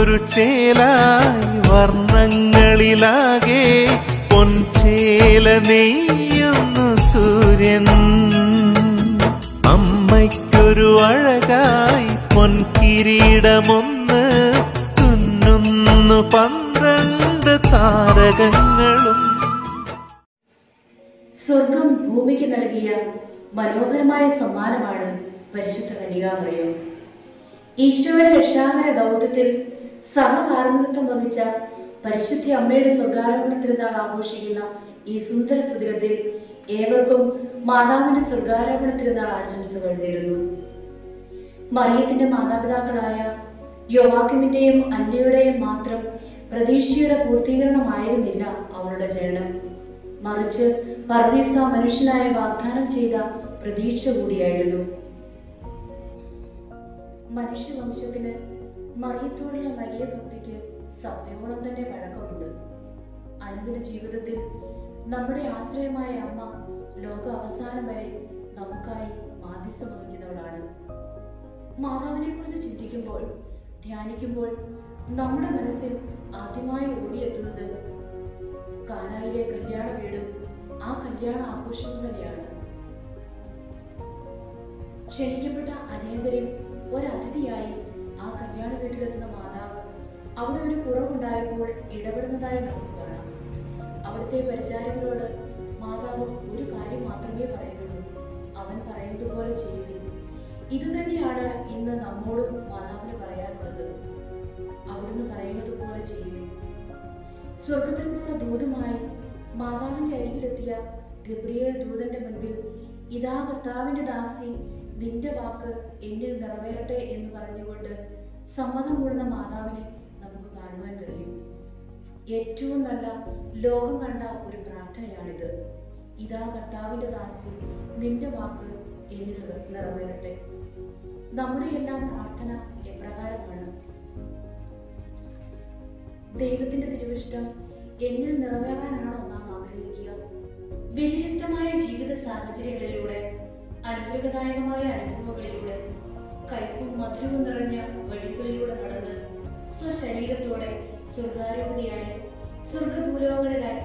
അമ്മയ്ക്കൊരു ചേലായി വർണ്ണങ്ങളിലാകെ പൊൻചേല നെയ്യുന്നു സൂര്യൻ അമ്മയ്ക്കൊരു അഴകായി പൊൻകിരീടമൊന്ന് തുന്നുന്നു പന്ത്രണ്ട് താരകങ്ങളും സ്വർഗം ഭൂമിക്ക് നൽകിയ മനോഹരമായ സമ്മാനമാണ് പരിശുദ്ധ കന്യകാമറിയം ഈശോയുടെ രക്ഷാകര ദൗത്യത്തിൽ സഹകാർമ്മികത്വം വഹിച്ച പരിശുദ്ധ അമ്മയുടെ സ്വർഗാരോപണ തിരുനാൾ ആഘോഷിക്കുന്ന ഈ സുന്ദര സുദിനത്തിൽ ഏവർക്കും മാതാവിന്റെ സ്വർഗാരോപണ തിരുനാൾ ആശംസകൾ നേരുന്നു മറിയത്തിന്റെ മാതാപിതാക്കളായ യോവാക്കിമിന്റെയും അന്യയുടെയും മാത്രം പ്രതീക്ഷയുടെ പൂർത്തീകരണമായിരുന്നില്ല അവളുടെ ജനനം മറിച്ച് പർദീസ മനുഷ്യനായ വാഗ്ദാനം ചെയ്ത പ്രതീക്ഷ കൂടിയായിരുന്നു മനുഷ്യവംശത്തിന് മറിയത്തോടുള്ള വലിയ ഭക്തിക്ക് സഭയോളം തന്നെ പഴക്കമുണ്ട് അനുദിന ജീവിതത്തിൽ നമ്മുടെ ആശ്രയമായ അമ്മ ലോക അവസാനം വരെ നമുക്കായി മാധ്യസ്ഥം വഹിക്കുന്നവളാണ് മാതാവിനെ കുറിച്ച് ചിന്തിക്കുമ്പോൾ ധ്യാനിക്കുമ്പോൾ നമ്മുടെ മനസ്സിൽ ആദ്യമായി ഓടിയെത്തുന്നത് കാനായിലെ കല്യാണ വീടും ആ കല്യാണ ആഘോഷവും തന്നെയാണ് ക്ഷണിക്കപ്പെട്ട അനേകരിൽ ഒരതിഥിയായി ആ കല്യാണ വീട്ടിലെത്തുന്ന മാതാവ് അവിടെ ഒരു കുറവുണ്ടായപ്പോൾ ഇടപെടുന്നതായി നമുക്ക് കാണാം അവിടുത്തെ പരിചാരകരോട് മാതാവ് ഒരു കാര്യം മാത്രമേ പറയുന്നുള്ളൂ അവൻ പറയുന്നത് പോലെ ചെയ്യുവിൻ ഇത് തന്നെയാണ് ഇന്ന് നമ്മോടും മാതാവിന് പറയാനുള്ളത് അവിടുന്ന് പറയുന്നത് പോലെ ചെയ്യുവിൻ സ്വർഗത്തിൽ നിന്നുള്ള ദൂതുമായി മാതാവിന്റെ അരികിലെത്തിയ ഗബ്രിയേൽ ദൂതന്റെ മുൻപിൽ ഇതാ കർത്താവിന്റെ ദാസി നിന്റെ വാക്ക് എന്നിൽ നിറവേറട്ടെ എന്ന് പറഞ്ഞുകൊണ്ട് സമ്മതം കൂടുന്ന മാതാവിനെ നമുക്ക് കാണുവാൻ കഴിയും ഏറ്റവും നല്ല ലോകം കണ്ട ഒരു പ്രാർത്ഥനയാണിത് ഇതാ കർത്താവിന്റെ ദാസി നിന്റെ വാക്ക് എന്നിൽ നിറവേറട്ടെ നമ്മുടെ എല്ലാം പ്രാർത്ഥന എപ്രകാരമാണ് ദൈവത്തിന്റെ തിരുവിഷ്ടം എന്നിൽ നിറവേറാനാണോ നാം ആഗ്രഹിക്കുക വ്യതിരിക്തമായ ജീവിത സാഹചര്യങ്ങളിലൂടെ അനുഗ്രഹദായകമായ അനുഭവങ്ങളിലൂടെ കയ്പും മധുരവും നിറഞ്ഞ വഴികളിലൂടെ നടന്ന് സ്വശരീരത്തോടെ സ്വർഗാരോപതിയായി സ്വർഗഭൂലോകങ്ങളിലായി